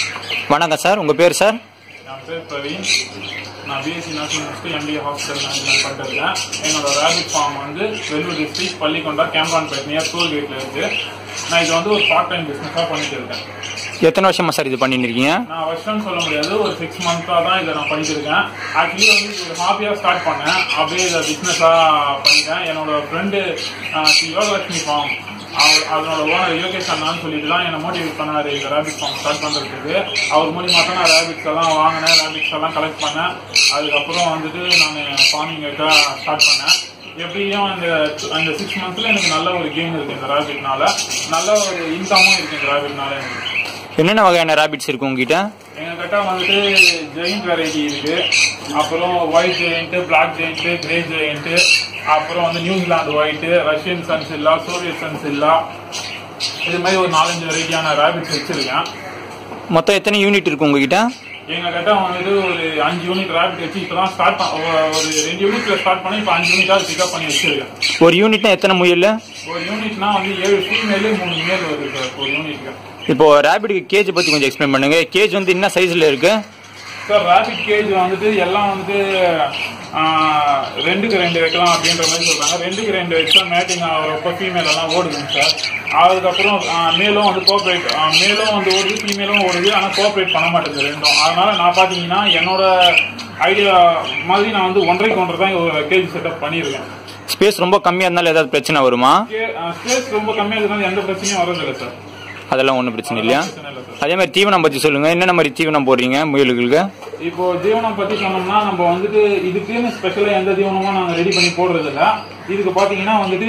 வணக்கம் சார் உங்கள் பேர் சார் என் பேர் பிரவீன் நான் பிஎஸ்சி நர்சிங் முடிச்சுட்டு எம்பிஏ ஹாஸ்பிட்டல் மேனேஜ்மெண்ட் பண்ணிட்டு இருக்கேன் என்னோட ரேபிட் ஃபார்ம் வந்து வெள்ளூர் டிஸ்ட்ரிக்ட் பள்ளிக்கொண்டா கேம்பான்பேட் நியர் டூல் கேட்ல இருக்கு நான் இது வந்து ஒரு பார்ட் டைம் பிஸ்னஸாக பண்ணிட்டு இருக்கேன் எத்தனை வருஷமா சார் இது பண்ணிட்டு இருக்கீங்க நான் வருஷம்னு சொல்ல முடியாது ஒரு சிக்ஸ் மந்த்தாக தான் இதை நான் பண்ணிட்டு இருக்கேன் ஆக்சுவலி வந்து இது ஒரு ஹாபியாக ஸ்டார்ட் பண்ணேன் அப்படியே இதை பிஸ்னஸாக பண்ணிட்டேன் என்னோட ஃப்ரெண்டு யோகலட்சுமி ஃபார்ம் அவர் அதனோட ஓனர் யோகேஷ் அண்ணான்னு சொல்லிட்டு தான் என்னை மோட்டிவேட் பண்ணாரு இந்த ரேபிட் ஃபார்ம் ஸ்டார்ட் பண்ணுறதுக்கு அவர் மூலியமாக தான் நான் ரேபிட்ஸ் எல்லாம் வாங்கினேன் ரேபிட்ஸ் எல்லாம் கலெக்ட் பண்ணேன் அதுக்கப்புறம் வந்துட்டு நான் ஃபார்மிங் ஸ்டார்ட் பண்ணேன் எப்படியும் அந்த அந்த சிக்ஸ் மந்த்ல எனக்கு நல்ல ஒரு கெயின் இருக்கு இந்த ரேபிட்னால நல்ல ஒரு இன்கமும் இருக்கு இந்த ரேபிட்னால எனக்கு என்னென்ன வகையான ரேபிட்ஸ் இருக்கு உங்ககிட்ட எங்க கிட்ட வந்துட்டு ஜெயிண்ட் வெரைட்டி இருக்கு அப்புறம் white giant black giant grey giant அப்புறம் வந்து New Zealand white Russian chinchilla Soviet chinchilla இது மாதிரி ஒரு நாலஞ்சு வெரைட்டியான ரேபிட்ஸ் வச்சிருக்கேன் மொத்தம் எத்தனை யூனிட் இருக்கு உங்ககிட்ட எங்க கிட்ட வந்துட்டு ஒரு அஞ்சு யூனிட் ரேபிட் வச்சு இப்பதான் ஸ்டார்ட் ஒரு ரெண்டு யூனிட்ல ஸ்டார்ட் பண்ணி இப்போ அஞ்சு யூனிட்டாக பிக்கப் பண்ணி வச்சிருக்கேன் ஒரு யூனிட்னா எத்தனை முயல் ஒரு யூனிட்னா வந்து ஏழு ஃபீமேலு மூணு மேல் வருது சார் ஒரு யூனிட்க்கு இப்போ ரேபிட்க்கு கேஜ் பத்தி கொஞ்சம் எக்ஸ்பிளைன் பண்ணுங்க கேஜ் வந்து என்ன சைஸ்ல இருக்கு சார் ரேபிட் கேஜ் வந்துட்டு எல்லாம் வந்துட்டு ஆஹ், ரெண்டுக்கு ரெண்டு வைக்கலாம் அப்படின்ற மாதிரி சொல்றாங்க ரெண்டுக்கு ரெண்டு வச்சா மேட்டிங் ஆகிறப்ப ஃபீமேல் எல்லாம் ஓடுதுங்க சார் அதுக்கப்புறம் ஆஹ், மேலும் வந்து கோஆப்ரேட் மேலும் வந்து ஓடுது ஃபீமேலும் ஓடுது ஆனால் கோஆப்ரேட் பண்ண மாட்டேங்குது ரெண்டும் அதனால நான் பார்த்தீங்கன்னா என்னோட ஐடியா மாதிரி நான் வந்து ஒன்றரைக்கு ஒன்றரை தான் ஒரு கேஜ் செட்டப் பண்ணியிருக்கேன் ஸ்பேஸ் ரொம்ப கம்மியா இருந்தாலும் ஏதாவது பிரச்சனை வருமா ஸ்பேஸ் ரொம்ப கம்மியாக இருந்தாலும் எந்த பிரச்சனையும் வரதில்லை சார் அதெல்லாம் ஒன்றும் பிரச்சனை இல்லையா பிரச்சனை இல்லை சார் அதே மாதிரி தீவனம் பத்தி சொல்லுங்க என்னென்ன மாதிரி தீவனம் போடுறீங்க முயல்களுக்கு இப்போ தீவனம் பத்தி சொன்னோம்னா நம்ம வந்துட்டு இதுக்குன்னு ஸ்பெஷலா எந்த தீவனமும் நாங்க ரெடி பண்ணி போடுறது இல்ல இதுக்கு பாத்தீங்கன்னா வந்துட்டு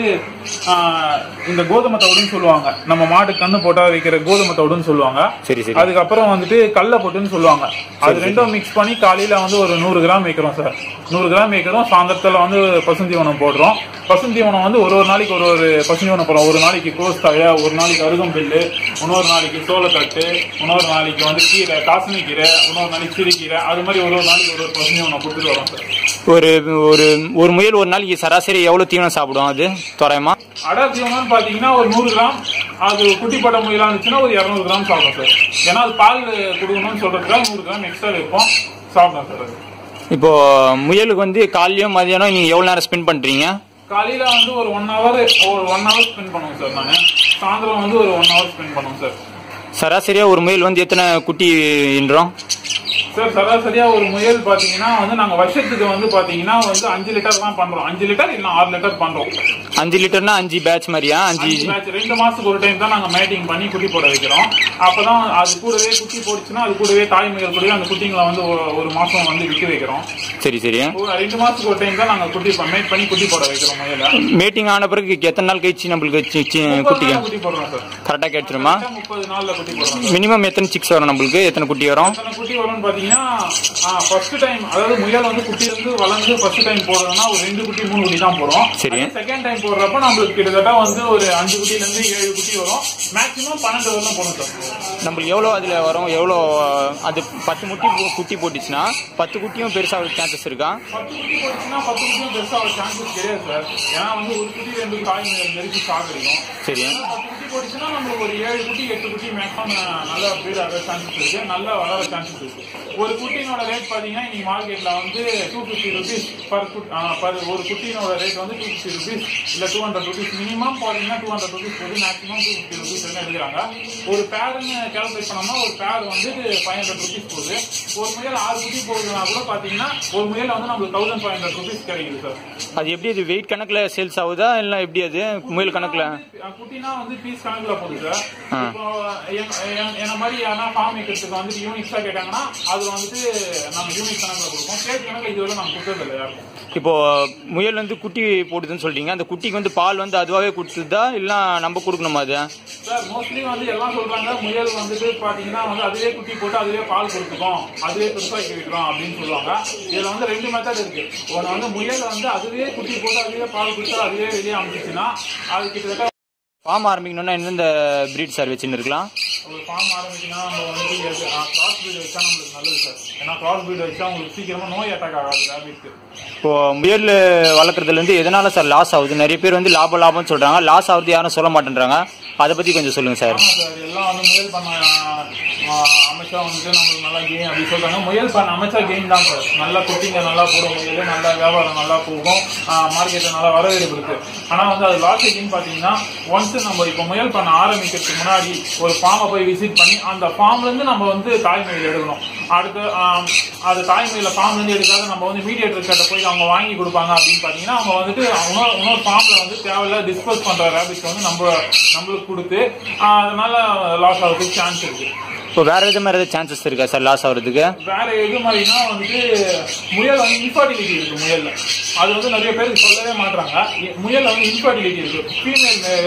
ஆஹ், இந்த கோதுமை தவிடுன்னு சொல்லுவாங்க நம்ம மாட்டு கண்ணு போட்டா வைக்கிற கோதுமை தவிடுன்னு சொல்லுவாங்க சரி சரி அதுக்கப்புறம் வந்துட்டு கடல போட்டுன்னு சொல்லுவாங்க அது ரெண்டும் மிக்ஸ் பண்ணி காலையில வந்து ஒரு நூறு கிராம் வைக்கிறோம் சார் நூறு கிராம் வைக்கிறோம் சாயந்தரத்துல வந்து பசுந்தீவனம் போடுறோம் பசுந்தீவனம் வந்து ஒரு ஒரு நாளைக்கு ஒரு ஒரு பசுந்தீவனம் போடுறோம் ஒரு நாளைக்கு கோஸ்தாயா ஒரு நாளைக்கு அருகம்பில்லு இன்னொரு நாளைக்கு சோளத்தட்டு இன்னொரு நாளைக்கு வந்து கீரை காசனி கீரை இன்னொரு நாளைக்கு சிறுகீரை அது மாதிரி ஒரு ஒரு நாளைக்கு ஒரு ஒரு பசுந்தீவனம் கொடுத்துட்டு வரோம் சார் ஒரு ஒரு ஒரு முயல் ஒரு நாளைக்கு சராசரி எவ்வளவு தீவனம் சாப்பிடும் அது தோராயமா அடர் தீவனம்னு பாத்தீங்கன்னா ஒரு நூறு கிராம் அது குட்டி போட்ட முயலா இருந்துச்சுன்னா ஒரு இரநூறு கிராம் சாப்பிடும் சார் ஏன்னா அது பால் கொடுக்கணும்னு சொல்றதுக்காக நூறு கிராம் எக்ஸ்ட்ரா வைப்போம் சாப்பிடும் சார் அது இப்போ முயலுக்கு வந்து காலையும் மதியானம் நீங்க எவ்வளவு நேரம் ஸ்பெண்ட் பண்றீங்க காலையில வந்து ஒரு ஒன் ஹவர் ஒரு ஒன் ஹவர் ஸ்பெண்ட் பண்ணுவோம் சார் நானு சாயந்தரம் வந்து ஒரு ஒன் ஹவர் ஸ்பெண்ட் பண்ணுவோம் சார் சராசரியா ஒரு முயல் வந்து எத்தனை குட்டி ஈன்றோம் சார் சராசரியா ஒரு முயல் பாத்தீங்கன்னா வந்து நாங்க வருஷத்துக்கு வந்து பாத்தீங்கன்னா வந்து அஞ்சு லிட்டர் தான் பண்றோம் அஞ்சு லிட்டர் இல்ல ஆறு லிட்டர் பண்றோம் அஞ்சு லிட்டர்னா அஞ்சு பேட்ச் மாதிரியா அஞ்சு அஞ்சு batch, ரெண்டு மாசத்துக்கு ஒரு டைம் தான் நாங்க மேட்டிங் பண்ணி குட்டி போட வைக்கிறோம் அப்பதான் அது கூடவே குட்டி போடுச்சுன்னா அது கூடவே தாய் முயல் கூடவே அந்த குட்டிங்களை வந்து ஒரு- ஒரு மாசம் வந்து விற்க வைக்கிறோம் சரி சரி ஒரு ரெண்டு மாசத்துக்கு ஒரு டைம் தான் நாங்க குட்டி மேட் பண்ணி குட்டி போட வைக்கிறோம் முயல மீட்டிங் ஆன பிறகு எத்தனை நாள் கழிச்சு நம்மளுக்கு சி- சி- குட்டிக்கு குட்டி போடுறோம் சார் கரெக்டா கிடைச்சிருமா முப்பது நாள்ல குட்டி போடுறோம் மினிமம் எத்தனை சிக்ஸ் வரும் நம்மளுக்கு எத்தனை குட்டி வரும் எத்தனை குட்டி வரும்னு பாத்தீங்கன்னா ஃபர்ஸ்ட் டைம் அதாவது முயல் வந்து குட்டி இருந்து வளர்ந்து ஃபர்ஸ்ட் டைம் போடுறதுன்னா ஒரு ரெண்டு குட்டி மூணு குட்டி தான் போடும் சரி. செகண்ட் டைம் போடுறப்ப நம்மளுக்கு கிட்டத்தட்ட வந்து ஒரு அஞ்சு குட்டில இருந்து ஏழு குட்டி வரும் மேக்ஸிமம் பன்னெண்டு வரலாம் போடும் சார் நம்மளுக்கு எவ்வளோ அதில் வரும் எவ்வளோ அது பத்து முட்டி போ- குட்டி போட்டுச்சுன்னா பத்து குட்டியும் பெருசாக சான்சஸ் இருக்கா பத்து குட்டி போட்டுச்சுன்னா பத்து குட்டியும் பெருசா ஒரு சான்சஸ் கிடையாது சார் ஏன்னா வந்து ஒரு குட்டி ரெண்டு காய் நெருக்கி சாகடிக்கும் சரி பத்து குட்டி போட்டுச்சுன்னா நம்மளுக்கு ஒரு ஏழு குட்டி எட்டு குட்டி மேக்ஸிமம் நல்லா ப்ரீட் ஆகிற சான்சஸ் இருக்கு நல்லா வளர சான்சஸ் இருக்கு ஒரு குட்டினோட ரேட் பாத்தீங்கன்னா இன்னைக்கு மார்க்கெட்ல வந்து two fifty rupees per per ஒரு குட்டினோட ரேட் வந்து டூ ஃபிஃப்டி ருபீஸ் இல்ல டூ ஹண்ட்ரட் ருபீஸ் மினிமம் பாத்தீங்கன்னா டூ ஹண்ட்ரட் ருபீஸ் போது மேக்ஸிமம் டூ ஃபிஃப்டி ருபீஸ் வந்து எடுக்கிறாங்க ஒரு பேருன்னு கேல்குலேட் பண்ணோம்னா ஒரு பேர் வந்து ஃபைவ் ஹண்ட்ரட் ருபீஸ் போகுது ஒரு முயல் ஆறு குட்டி போகுதுன்னா கூட பாத்தீங்கன்னா ஒரு முயல் வந்து நம்மளுக்கு தௌசண்ட் ஃபைவ் ஹண்ட்ரட் ருபீஸ் கிடைக்குது சார் அது எப்படி அது வெயிட் கணக்கில் சேல்ஸ் ஆகுதா இல்லை எப்படி அது முயல் கணக்கில் அஹ் குட்டினா வந்து பீஸ் கணக்குல போகுது சார் ஆ. இப்போ என்- என்- என்ன மாதிரி யாரா ஃபார்ம் வைக்கிறதுக்கு வந்துட்டு யூனிக்ஸா கேட்டாங்கன்னா அதுல வந்துட்டு நம்ம யூனிக் கணக்குல கொடுப்போம் கேட் கணக்குல இதுவரை நம்ம கொடுத்தது இல்லை யாருக்கும் இப்போ முயல் வந்து குட்டி போடுதுன்னு சொல்றீங்க அந்த குட்டிக்கு வந்து பால் வந்து அதுவாகவே கொடுத்துதா இல்லை நம்ம கொடுக்கணுமா அது சார் மோஸ்ட்லி வந்து எல்லாம் சொல்றாங்க முயல் வந்துட்டு பாத்தீங்கன்னா வந்து அதுவே குட்டி போட்டு அதுவே பால் கொடுத்துக்கும் அதுவே பெருசாக்கி வைக்கிறோம் அப்படின்னு சொல்லுவாங்க இதுல வந்து ரெண்டு மெத்தட் இருக்கு ஒன்னு வந்து முயல் வந்து அதுவே குட்டி போட்டு அதுவே பால் கொடுத்து அதுவே வெளியே அமைச்சிச்சுன்னா அது கிட்டத்தட்ட ஃபார்ம் ஆரம்பிக்கணும்னா எந்தெந்த பிரீட் சார் வச்சுன்னு இருக்கலாம் ஒரு ஃபார்ம் ஆரம்பிச்சுன்னா நம்ம வந்து கிராஸ் பீட் வச்சா நம்மளுக்கு நல்லது சார் ஏன்னா கிராஸ் பீட் வச்சா உங்களுக்கு சீக்கிரமா நோய் அட்டாக் ஆகாது ரேபிட்க்கு இப்போ முயல் வளர்க்குறதுல இருந்து எதனால சார் லாஸ் ஆகுது நிறைய பேர் வந்து லாபம் லாபம்னு சொல்றாங்க லாஸ் ஆகுது யாரும் சொல்ல மாட்டேன்றாங்க அதை பத்தி கொஞ்சம் சொல்லுங்க சார் ஆமா சார் எல்லாம் வந்து முயல் பண்ண ஆ, அமைப்பு அமைச்சா வந்துட்டு நம்மளுக்கு நல்லா கெயின் அப்படி சொல்றாங்க முயல் பண்ண அமைச்சா கெயின் தான் சார் நல்லா குட்டிங்க நல்லா போடும் முயல் நல்லா வியாபாரம் நல்லா போகும் மார்க்கெட்ல நல்லா வரவேற்பு இருக்கு ஆனா வந்து அது லாஸ் எங்கன்னு பாத்தீங்கன்னா ஒன்ஸ் நம்ம இப்போ முயல் பண்ண ஆரம்பிக்கிறதுக்கு முன்னாடி ஒரு ஃபார்மை போய் விசிட் பண்ணி அந்த ஃபார்ம்ல இருந்து நம்ம வந்து தாய்மொழியில் எடுக்கணும் அடுத்து ஆஹ், அது தாய்மொழியில ஃபார்ம்ல இருந்து எடுக்காத நம்ம வந்து மீடியேட்டர் கிட்ட போய் அவங்க வாங்கி கொடுப்பாங்க அப்படின்னு பாத்தீங்கன்னா அவங்க வந்துட்டு இன்னொரு இன்னொரு ஃபார்ம்ல வந்து தேவையில்ல டிஸ்போஸ் பண்ற ரேபிட்ஸ் வந்து நம்ம நம்மளுக்கு கொடுத்து ஆஹ், அதனால லாஸ் ஆகிறதுக்கு சான்ஸ் இருக்கு இப்போ வேற எது மாதிரி ஏதாவது சான்சஸ் இருக்கா சார் லாஸ் ஆகிறதுக்கு வேற எது மாதிரினா வந்துட்டு முயல் வந்து இன்ஃபர்டிலிட்டி இருக்கு முயல்ல அது வந்து நிறைய பேருக்கு சொல்லவே மாட்றாங்க இ- முயல்ல வந்து இன்ஃபர்டிலிட்டி இருக்கு ஃபீமேல்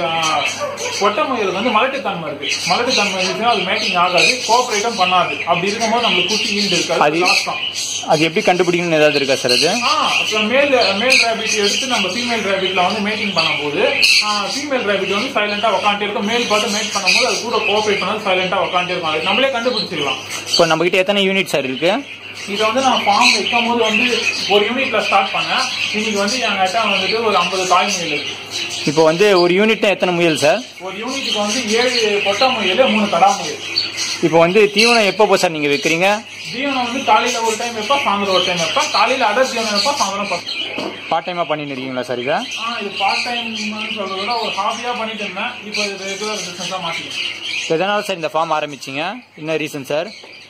ஒட்ட முயலுக்கு வந்து மலட்டுத்தன்மை இருக்கு மலட்டுத்தன்மை இருந்துச்சுன்னா அது மேட்டிங் ஆகாது கோஆபரேட்டும் பண்ணாது அப்படி இருக்கும்போது நம்மளுக்கு குட்டி ஈண்டு இருக்காது அது- லாஸ் தான் அது எப்படி கண்டுபிடிக்கணும்னு ஏதாவது இருக்கா சார் அது ஆ அப்புறம் மேல் மேல் ரேபிட் எடுத்து நம்ம ஃபீமேல் ரேபிட்ல வந்து மேட்டிங் பண்ணும்போது ஃபீமேல் ரேபிட் வந்து சைலண்டா உட்காந்துட்டே இருக்கும் மேல் பார்த்து மேட் பண்ணும்போது அது கூட கோஆபரேட் பண்ணாது சைலண்டா உட்காந்துட்டே இருக்கும் அது நம்மளே கண்டுபிடிச்சிடலாம் இப்போ நம்ம கிட்ட எத்தனை யூனிட் சார் இருக்கு இதை வந்து நான் ஃபார்ம் வைக்கும் போது வந்து ஒரு யூனிட்ல ஸ்டார்ட் பண்ணேன் இன்னைக்கு வந்து என்கிட்ட வந்துட்டு ஒரு ஐம்பது தாய்மொழிகள் இருக்கு இப்போ வந்து ஒரு யூனிட்னா எத்தனை முயல் சார் ஒரு யூனிட்டுக்கு வந்து ஏழு கொட்டை முயல் மூணு கடா முயல் இப்போ வந்து தீவனம் எப்போ சார் நீங்க வைக்கிறீங்க தீவனம் வந்து காலையில ஒரு டைம் வைப்பா சாயந்தரம் ஒரு டைம் வைப்பா காலையில அடர் தீவனம் வைப்பா சாயந்தரம் பத்து பார்ட் டைமா பண்ணிட்டு இருக்கீங்களா சார் இதை ஆ இது பார்ட் டைம் சொல்றத விட ஒரு ஹாபியா பண்ணிட்டு இருந்தேன் இப்போ இது ரெகுலர் பிசினஸா மாத்திட்டேன் எதனால சார் இந்த ஃபார்ம் ஆரம்பிச்சீங்க என்ன ரீசன் சார்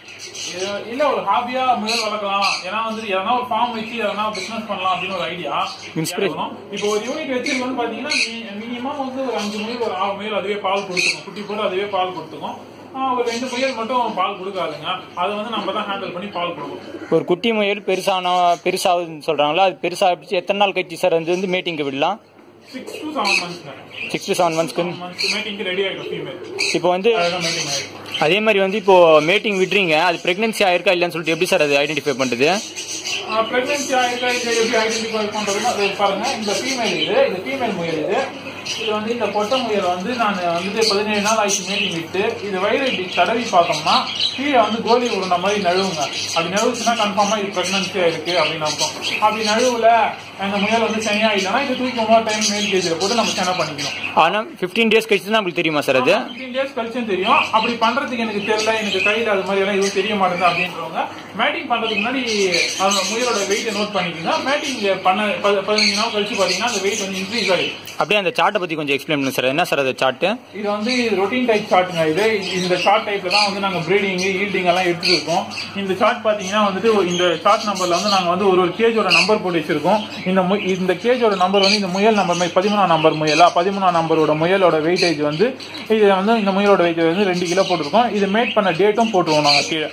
இது- இல்ல ஒரு ஹாபியா முதல் வளர்க்கலாம் ஏன்னா வந்து எதனா ஒரு ஃபார்ம் வச்சு எதனா பிசினஸ் பண்ணலாம் அப்படின்னு ஒரு ஐடியா Inspiration. இப்போ ஒரு யூனிட் வச்சிருக்கோம்னு பாத்தீங்கன்னா மினிமம் வந்து ஒரு அஞ்சு முயல் ஒரு ஆறு முயல் அதுவே பால் கொடுத்துக்கும் குட்டி போட்டு அதுவே பால் கொடுத்துக்கும் ஆ, ஒரு ரெண்டு முயல் மட்டும் பால் கொடுக்காதுங்க அதை வந்து நம்ம தான் ஹேண்டில் பண்ணி பால் கொடுக்கும் ஒரு குட்டி முயல் பெருசான பெருசாகுதுன்னு சொல்றாங்களா அது பெருசாகிடுச்சு எத்தனை நாள் கழிச்சு சார் வந்து வந்து மீட்டிங்க்கு விடலாம் சிக்ஸ் டு செவன் மந்த்ஸ்ங்க சிக்ஸ் டு செவன் மந்த்ஸ்க்கு மந்த்ஸ் மீட்டிங்க்கு ரெடி ஆயிடும் ஃபீமேல் இப்போ வந்து அதுதான் மீட்டிங் ஆயிடும் அதே மாதிரி வந்து இப்போ மீட்டிங் விடுறீங்க அது பிரெக்னன்சி ஆயிருக்கா இல்லைன்னு சொல்லிட்டு எப்படி சார் அது ஐடென்டிஃபை பண்றது பிரெக்னன்சி ஆயிருக்கா இதை எப்படி ஐடென்டிஃபை பண்றதுன்னா அது பாருங்க இந்த ஃபீமேல் இது இந்த ஃபீமேல் முயல் இது இது வந்து இந்த பொட்டை முயல் வந்து நான் வந்துட்டு பதினேழு நாள் ஆயிடுச்சு மீட்டிங் விட்டு இது வயிறு இப்படி தடவி பார்த்தோம்னா கீழே வந்து கோலி உருண்ட மாதிரி நழுவுங்க அப்படி நழுவுச்சுன்னா கன்ஃபார்மா இது பிரெக்னன்சி இருக்கு அப்படின்னு அர்த்தம் அப்படி நழுவுல அந்த முயல் வந்து சனியா இல்லைன்னா இது தூக்கி இன்னொரு டைம் மேல் கேஜில் போட்டு நம்ம சென்னை பண்ணிக்கணும் ஆனா 15 டேஸ் கழிச்சு தான் நம்மளுக்கு தெரியுமா சார் அது 15 டேஸ் கழிச்சும் தெரியும் அப்படி பண்றதுக்கு எனக்கு தெரியல எனக்கு கையில அது மாதிரி எல்லாம் எதுவும் தெரிய மாட்டேங்குது அப்படின்றவங்க மேட்டிங் பண்றதுக்கு முன்னாடி அந்த முயலோட வெயிட்டை நோட் பண்ணிக்கோங்க மேட்டிங் பண்ண பதி- பதினஞ்சு நாள் கழிச்சு பாத்தீங்கன்னா அந்த வெயிட் வந்து இன்க்ரீஸ் ஆயிடும் அப்படியே அந்த சார்ட்டை பத்தி கொஞ்சம் எக்ஸ்பிளைன் பண்ணுங்க சார் என்ன சார் அது சார்ட்டு இது வந்து ரொட்டீன் டைப் சார்ட்டுங்க இது இந்த சார்ட் டைப்ல தான் வந்து நாங்க பிரீடிங் ஈல்டிங் எல்லாம் எடுத்துட்டு இருக்கோம் இந்த சார்ட் பாத்தீங்கன்னா வந்துட்டு ஒரு- இந்த சார்ட் நம்பர்ல வந்து நாங்க வந்து ஒரு ஒரு கேஜோட நம்பர் போட்டு வச்சிருக்கோம் இந்த மு- இந்த கேஜோட நம்பர் வந்து இந்த முயல் நம்பர் மாதிரி பதிமூணாம் நம்பர் முயலா பதிமூணாம் நம்பரோட முயலோட வெயிட்டேஜ் வந்து இது வந்து இந்த முயலோட வெயிட்டேஜ் வந்து ரெண்டு கிலோ போட்டிருக்கோம் இது மேட் பண்ண டேட்டும் போட்டுருவோம் நாங்க கீழே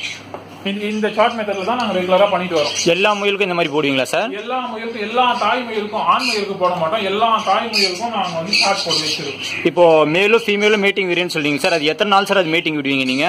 இந்த- இந்த சார்ட் மெத்தட்ல தான் நாங்க ரெகுலரா பண்ணிட்டு வரோம் எல்லா முயலுக்கும் இந்த மாதிரி போடுவீங்களா சார் எல்லா முயலுக்கும் எல்லா தாய் முயலுக்கும் ஆண் முயலுக்கு போட மாட்டோம் எல்லா தாய் முயலுக்கும் நாங்க வந்து சார்ட் போட்டு வச்சிருக்கோம் இப்போ மேலும் ஃபீமேலும் மீட்டிங் விடுறேன்னு சொல்றீங்க சார் அது எத்தனை நாள் சார் அது மீட்டிங் விடுவீங்க நீங்க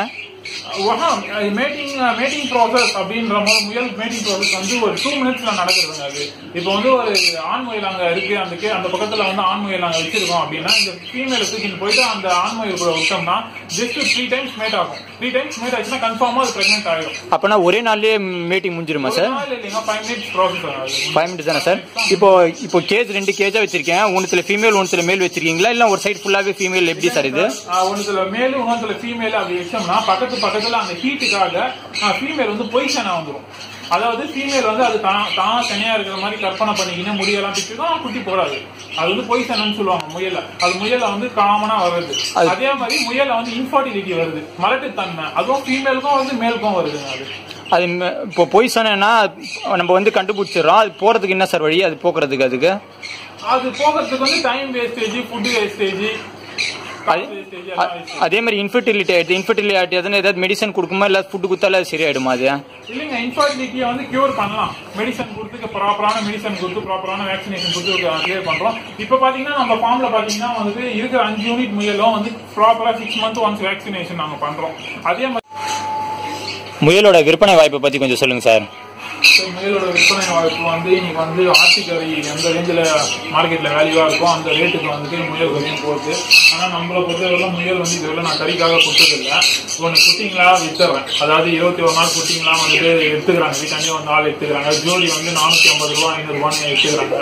மேட்டிங் மேட்டிங் ப்ராசஸ் அப்படின்ற போது முயல் மேட்டிங் ப்ராசஸ் வந்து ஒரு டூ மினிட்ஸ்ல நடக்குதுங்க அது இப்போ வந்து ஒரு ஆண் முயல் அங்க இருக்கு அந்த கே- அந்த பக்கத்துல வந்து ஆண் முயல் அங்க வச்சிருக்கோம் அப்படின்னா இந்த ஃபீமேல தூக்கிட்டு போயிட்டு அந்த ஆண் முயல் கூட விட்டோம்னா ஜஸ்ட் த்ரீ டைம்ஸ் மேட் ஆகும் த்ரீ டைம்ஸ் மேட் ஆச்சுன்னா கன்ஃபார்மா அது பிரெக்னென்ட் ஆயிடும் அப்பனா ஒரே நாள்லயே மீட்டிங் முடிஞ்சிருமா ஒரு சார் நாள் இல்லைங்க ஃபைவ் மினிட்ஸ் ப்ராசஸ் ஆகுது ஃபைவ் மினிட்ஸ் தானே சார் இப்போ இப்போ கேஜ் ரெண்டு கேஜா வச்சிருக்கேன் ஒன்னுத்துல ஃபீமேல் ஒன்னுத்துல மேல் வச்சிருக்கீங்களா இல்ல ஒரு சைடு ஃபுல்லாவே ஃபீமேல் எப்படி சார் இது ஆஹ் ஒண்ணுத்துல மேலு இன்னொருத்துல ஃபீமேல் அப்படி வச்சோம்னா பக்கத்து பக்கத்துல அந்த ஹீட்டுக்காக ஃபீமேல் வந்து பொய்சனா வந்துரும் அதாவது ஃபீமேல் வந்து அது தான் தான் தனியா இருக்கிற மாதிரி கற்பனை பண்ணிக்கின்னு முடியெல்லாம் பிச்சுக்கும் குட்டி போடாது அது வந்து பொய்சனன்னு சொல்லுவாங்க முயல அது முயல வந்து காமனா வருது அது- அதே மாதிரி முயல வந்து இன்ஃபர்டிலிட்டி வருது மலட்டுத்தன்மை அதுவும் ஃபீமேலுக்கும் வருது மேலுக்கும் வருதுங்க அது அது ம- இப்போ பொய் சொன்னேன்னா நம்ம வந்து கண்டுபிடிச்சிடுறோம் அது போறதுக்கு என்ன சார் வழி அது போக்குறதுக்கு அதுக்கு அது போகிறதுக்கு வந்து டைம் வேஸ்டேஜ் ஃபுட் வேஸ்டேஜ் அது- வேஸ்டேஜ் அ- எல்லாம் wastage. அதே மாதிரி இன்ஃபர்டிலிட்டி ஆயிடுது இன்ஃபர்டிலிட்டி ஆயிடுதுன்னு ஏதாவது மெடிசன் கொடுக்குமா இல்ல ஃபுட் கொடுத்தாலும் அது சரியாயிடுமா அது இல்லைங்க இன்ஃபர்டிலிட்டியை வந்து கியூர் பண்ணலாம் மெடிசன் கொடுத்து ப்ராப்பரான மெடிசன் கொடுத்து ப்ராப்பரான வேக்சினேஷன் கொடுத்து கிளியர் பண்றோம் இப்போ பாத்தீங்கன்னா நம்ம ஃபார்ம்ல பாத்தீங்கன்னா வந்துட்டு இருக்கிற அஞ்சு யூனிட் முயலும் வந்து ப்ராப்பரா சிக்ஸ் மந்த் ஒன்ஸ் வேக்சினேஷன் நாங்க பண்றோம் அதே மாதிரி முயலோட விற்பனை வாய்ப்பை பத்தி கொஞ்சம் சொல்லுங்க சார் ஸோ முயலோட விற்பனை வாய்ப்பு வந்து இன்னைக்கு வந்து ஆட்டுக்கறி எந்த ரேஞ்சில் மார்க்கெட்டில் வேல்யூவாக இருக்கோ அந்த ரேட்டுக்கு வந்துட்டு முயல் கறியும் போகுது ஆனால் நம்மளை பொறுத்தவரை முயல் வந்து இதுவரை நான் கறிக்காக கொடுத்ததில்லை ஒன்று குட்டிங்களா வித்துறேன் அதாவது இருபத்தி ஒரு நாள் குட்டிங்களா வந்துட்டு எடுத்துக்கிறாங்க வீட்டாண்டே வந்து ஆள் எடுத்துக்கிறாங்க ஜோடி வந்து நானூற்றி ஐம்பது ரூபா ஐநூறுரூவான்னு எடுத்துக்கிறாங்க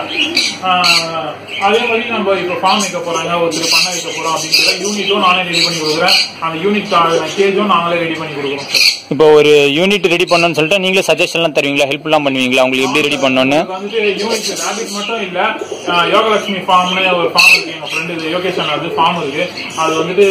ஆஹ் அதே மாதிரி நம்ம இப்போ ஃபார்ம் வைக்க போகிறாங்க ஒருத்தர் பண்ண வைக்க போகிறோம் அப்படிங்கிற யூனிட்டும் நானே ரெடி பண்ணி கொடுக்குறேன் அந்த யூனிட் கேஜும் நாங்களே ரெடி பண்ணி கொடுக்குறோம் சார் இப்போ ஒரு யூனிட் ரெடி பண்ணணும்னு சொல்லிட்டு நீங்களே சஜஷன்லாம் தருவீங்களா ஹெல்ப்லாம் பண்ணுவீங்களா உங்களுக்கு எப்படி ரெடி பண்ணணும்னு இது வந்துட்டு யூனிட் ரேபிட் மட்டும் இல்ல ஆஹ் யோகலட்சுமி ஃபார்ம்னு ஒரு ஃபார்ம் இருக்கு எங்க ஃப்ரெண்டு யோகேஷன் அது ஃபார்ம் இருக்கு அது வந்துட்டு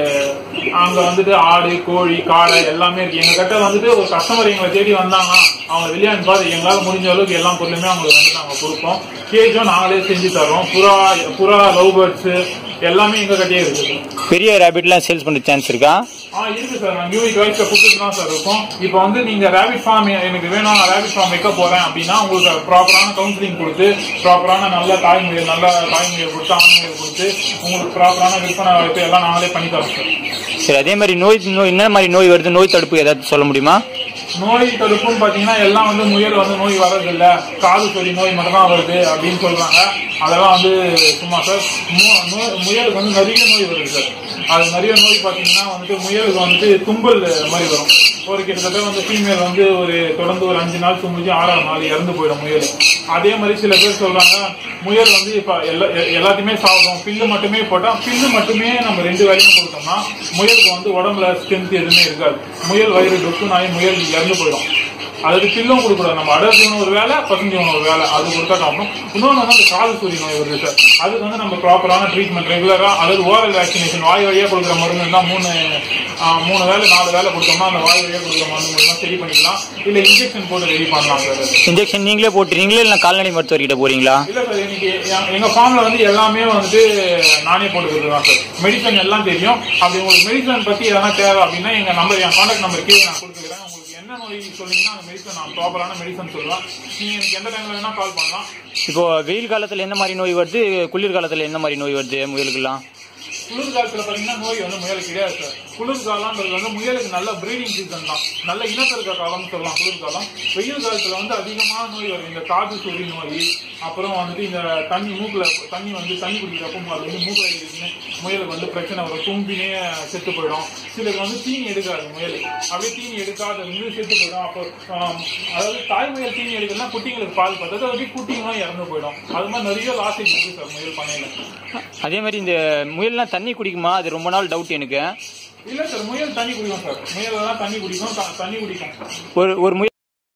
அங்க வந்துட்டு ஆடு கோழி காடை எல்லாமே இருக்கு எங்க கிட்ட வந்துட்டு ஒரு கஸ்டமர் எங்களை தேடி வந்தாங்கன்னா அவங்க வெளியாண்டு பார்த்து எங்களால முடிஞ்ச அளவுக்கு எல்லா பொருளுமே அவங்களுக்கு வந்து நாங்க கொடுப்போம் கேஜும் நாங்களே செஞ்சு தரோம் புறா புறா லவ் பேர்ட்ஸ் எல்லாமே எங்க கிட்டயே இருக்கு பெரிய ரேபிட்லாம் சேல்ஸ் பண்ண சான்ஸ் இருக்கா ஆ இருக்கு சார் நான் யூனிட் வைஸ்ல கொடுத்துட்டு தான் சார் இருக்கும் இப்போ வந்து நீங்க ரேபிட் ஃபார்ம் எனக்கு வேணும் நான் ரேபிட் ஃபார்ம் வைக்க போறேன் அப்படின்னா உங்களுக்கு ப்ராப்பரான கவுன்சிலிங் கொடுத்து ப்ராப்பரான நல்ல தாய்மொழி நல்ல தாய்மொழியை கொடுத்து ஆண்மொழியை கொடுத்து உங்களுக்கு ப்ராப்பரான விற்பனை வாய்ப்பு எல்லாம் நாங்களே பண்ணி தரோம் சார் சரி அதே மாதிரி நோய் நோய் என்ன மாதிரி நோய் வருது நோய் தடுப்பு ஏதாவது சொல்ல முடியுமா நோய் தடுப்புன்னு பாத்தீங்கன்னா எல்லாம் வந்து முயல் வந்து நோய் வர்றதில்ல காது சொல்லி நோய் மட்டும் தான் வருது அப்படின்னு சொல்றாங்க அதெல்லாம் வந்து சும்மா சார் மு- நோய்- முயலுக்கு வந்து நிறைய நோய் வருது சார் அது நிறைய நோய் பாத்தீங்கன்னா வந்துட்டு முயலுக்கு வந்துட்டு தும்பல் மாதிரி வரும் ஒரு கிட்டத்தட்ட வந்து ஃபீமேல் வந்து ஒரு தொடர்ந்து ஒரு அஞ்சு நாள் தும்பிச்சு ஆறாவது நாள் இறந்து போயிடும் முயல் அதே மாதிரி சில பேர் சொல்றாங்க முயல் வந்து இப்ப எல்லா எ- எல்லாத்தையுமே சாப்பிடும் பில்லு மட்டுமே போட்டா பில்லு மட்டுமே நம்ம ரெண்டு வேலையும் கொடுத்தோம்னா முயலுக்கு வந்து உடம்புல ஸ்ட்ரென்த் எதுவுமே இருக்காது முயல் வயிறு டொக்கு நாய் முயல் இறந்து போயிடும் அதுக்கு பில்லும் கொடுக்கூடாது நம்ம அடர் உணவு ஒரு வேலை பசுந்தி உணவு ஒரு வேலை அது கொடுத்தா காப்போம் இன்னொன்று வந்து அந்த காது சூரிய நோய் வருது சார் அதுக்கு வந்து நம்ம ப்ராப்பரான ட்ரீட்மெண்ட் ரெகுலரா அதாவது ஓரல் வேக்சினேஷன் வாய் வழியா கொடுக்குற மருந்து தான் மூணு ஆ, மூணு வேலை நாலு வேலை கொடுத்தோம்னா அந்த வாய் வழியா கொடுக்குற மருந்து மூலமா சரி பண்ணிக்கலாம் இல்ல இன்ஜெக்ஷன் போட்டு ரெடி பண்ணலாம் சார் அது. இன்ஜெக்ஷன் நீங்களே போட்டுறீங்களா இல்லை கால்நடை மருத்துவர்கிட்ட போறீங்களா இல்ல சார் இன்னைக்கு எ- எங்க ஃபார்ம்ல வந்து எல்லாமே வந்துட்டு நானே போட்டுக்கிறது தான் சார் மெடிசன் எல்லாம் தெரியும் அப்படி உங்களுக்கு மெடிசன் பத்தி எதனா தேவை அப்படின்னா எங்க நம்பர் என் கான்டாக்ட் நம்பர் கீழே நான் கொடுத்துக்கிறேன் உங்களுக்கு என்ன நோய் சொன்னீங்கன்னா அந்த மெடிசன் நான் ப்ராப்பரான மெடிசன் சொல்லுவேன் நீங்க எனக்கு எந்த டைம்ல வேணா கால் பண்ணலாம் இப்போ வெயில் காலத்துல என்ன மாதிரி நோய் வருது குளிர் காலத்துல என்ன மாதிரி நோய் வருது முயலுக்கெல்லாம் குளிர் காலத்துல பாத்தீங்கன்னா நோய் வந்து முயலுக்கு கிடையாது சார் குளிர் காலம்ன்றது வந்து முயலுக்கு நல்ல பிரீடிங் சீசன் தான் நல்ல இனப்பெருக்க காலம்னு சொல்லலாம் குளிர் காலம் வெயில் காலத்துல வந்து அதிகமான நோய் வரும் இந்த காது சொறி நோய் அப்புறம் வந்துட்டு இந்த தண்ணி மூக்குல தண்ணி வந்து தண்ணி குடிக்கிறப்போ அது வந்து மூக்குல இருந்து முயலுக்கு வந்து பிரச்சனை வரும் தும்பினே செத்து போயிடும் சிலருக்கு வந்து தீனி எடுக்காது முயல் அப்படியே தீனி எடுக்காத இருந்து செத்து போயிடும் அப்போ ஆம், அதாவது தாய் முயல் தீனி எடுக்கலன்னா குட்டிங்களுக்கு பால் பார்த்தது அப்படியே குட்டிங்களும் இறந்து போயிடும் அது மாதிரி நிறைய லாசேஜ் இருக்கு சார் முயல் பண்ணையில அதே மாதிரி இந்த முயல்லாம் தண்ணி குடிக்குமா அது ரொம்ப நாள் டவுட் எனக்கு இல்ல சார் முயல் தண்ணி குடிக்கும் சார் முயல் எல்லாம் தண்ணி குடிக்கும் த- தண்ணி குடிக்கும் ஒரு ஒரு முயல்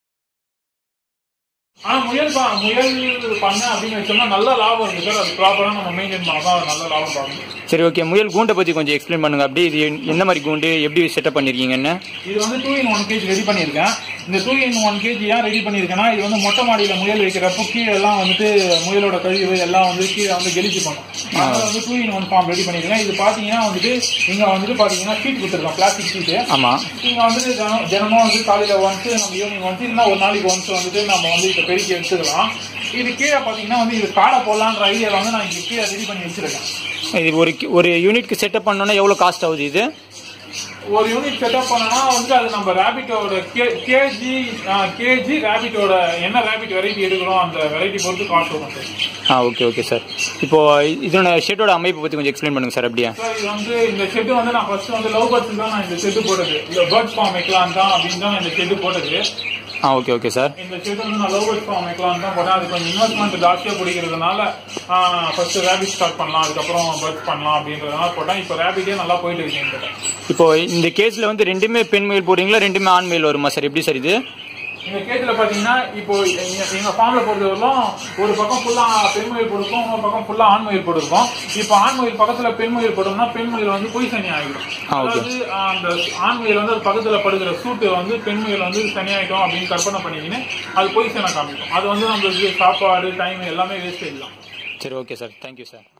ஆனா முயல் பா- முயல் பண்ண அப்படின்னு வச்சோம்னா நல்ல லாபம் இருக்கு சார் அது ப்ராப்பரா நம்ம மெயின்டைன் பண்ணா தான் நல்ல லாபம் பார்க்கணும் சரி ஓகே முயல் கூண்டை பத்தி கொஞ்சம் எக்ஸ்பிளைன் பண்ணுங்க அப்படியே இது என்ன மாதிரி கூண்டு எப்படி செட்டப் பண்ணிருக்கீங்கன்னு இது வந்து two in one KG ready பண்ணியிருக்கேன் இந்த டூ இன் ஒன் கேஜி ஏன் ரெடி பண்ணியிருக்கேன்னா இது வந்து மொட்டை மாடியில முயல் வைக்கிறப்போ கீழே எல்லாம் வந்துட்டு முயலோட கழிவு எல்லாம் வந்து கீழே வந்து கெலிச்சு பண்ணும் அதனால வந்து two in one farm ready பண்ணியிருக்கேன் இது பாத்தீங்கன்னா வந்துட்டு இங்க வந்துட்டு பாத்தீங்கன்னா ஷீட் கொடுத்துருக்கோம் பிளாஸ்டிக் ஷீட்டு ஆமா இங்க வந்துட்டு தினம் தினமும் வந்து காலையில ஒன்ஸ் நம்ம ஈவினிங் ஒன்ஸ் இல்லைன்னா ஒரு நாளைக்கு ஒன்ஸ் வந்துட்டு நம்ம வந்து இதை பெருக்கி எடுத்துக்கலாம் இது கீழே பாத்தீங்கன்னா வந்து இது காடை போடலான்ற ஐடியால வந்து நான் இங்க கீழே ரெடி பண்ணி வச்சிருக்கேன் இது ஒரு ஒரு யூனிட்க்கு செட்டப் பண்ணோன்னா எவ்வளவு காஸ்ட் ஆகுது இது ஒரு யூனிட் செட்டப் பண்ணனா வந்து அது நம்ம ரேபிட்டோட கேஜி கேஜி ரேபிட்டோட என்ன ரேபிட் வெரைட்டி எடுக்கிறோம் அந்த வெரைட்டி பொறுத்து காஸ்ட் வரும் சார் ஆ ஓகே ஓகே சார் இப்போ இதோட ஷெட்டோட அமைப்பை பத்தி கொஞ்சம் எக்ஸ்பிளைன் பண்ணுங்க சார் அப்படியே சார் இது வந்து இந்த ஷெட் வந்து நான் ஃபர்ஸ்ட் வந்து லவ் பேர்ட்ஸ் தான் நான் இந்த ஷெட் போட்டது இந்த பேர்ட் ஃபார்ம் வைக்கலாம் தான் அப்படின்னு தான் நான் இந்த ஷெட் போட்டது ஆ ஓகே ஓகே சார் இந்த ஷெட் வந்து நான் லவ் பேர்ட் ஃபார்ம் வைக்கலாம் தான் போட்டேன் அது கொஞ்சம் இன்வெஸ்ட்மெண்ட் ஜாஸ்தியா பிடிக்கிறதுனால ஃபர்ஸ்ட் ரேபிட் ஸ்டார்ட் பண்ணலாம் அதுக்கப்புறம் பேர்ட்ஸ் பண்ணலாம் அப்படின்றதுனால போட்டேன் இப்போ ரேபிட்டே நல்லா போயிட்டு இருக்கு என்கிட்ட இப்போ இந்த கேஸ்ல வந்து ரெண்டுமே பெண் மயில் போடுறீங்களா ரெண்டுமே ஆண் மயில் வருமா சார் எப்படி சார் இது இந்த கேஜ்ல பாத்தீங்கன்னா இப்போ எங்க- எங்க ஃபார்ம்ல பொறுத்தவரையிலும் ஒரு பக்கம் ஃபுல்லா பெண் மயில் போட்டிருக்கோம் இன்னொரு பக்கம் ஃபுல்லா ஆண் மயில் போட்டிருக்கோம் இப்போ ஆண் மயில் பக்கத்துல பெண் மயில் போட்டோம்னா பெண் மயில் வந்து பொய் சனி ஆகிடும் ஆ, okay. அதாவது ஆஹ், அந்த ஆண் மயில் வந்து அது பக்கத்துல படுகிற சூட்டு வந்து பெண் மயில் வந்து சனி ஆயிட்டோம் அப்படின்னு கற்பனை பண்ணிக்கின்னு அது பொய் சனை காமிக்கும் அது வந்து நம்மளுக்கு சாப்பாடு டைம் எல்லாமே வேஸ்ட் ஆயிடலாம் சரி ஓகே சார் தேங்க்யூ சார்